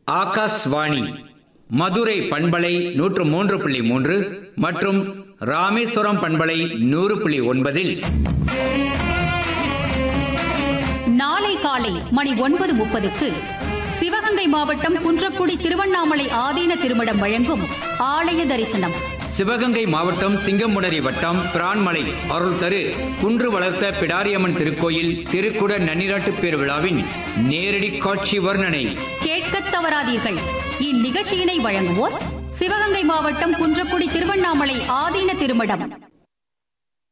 ஆகாஷ்வாணி மதுரை பண்பலை நூற்று மூன்று புள்ளி மூன்று மற்றும் ராமேஸ்வரம் பண்பலை நூறு புள்ளி ஒன்பதில் நாளை காலை மணி ஒன்பது முப்பதுக்கு சிவகங்கை மாவட்டம் குன்றக்குடி திருவண்ணாமலை ஆதீன திருமடம் வழங்கும் ஆலய தரிசனம் சிவகங்கை மாவட்டம் சிங்கமுனரி வட்டம் பிரான்மலை அருள் தரு குன்று வளர்த்த பிடாரியம்மன் திருக்கோயில் திருக்குட நன்னிராட்டு பேர் விழாவின் நேரடி காட்சி வர்ணனை கேட்கத் தவறாதீர்கள் இந்நிகழ்ச்சியினை வழங்குவோர் சிவகங்கை மாவட்டம் குன்றக்குடி திருவண்ணாமலை ஆதீன திருமடம்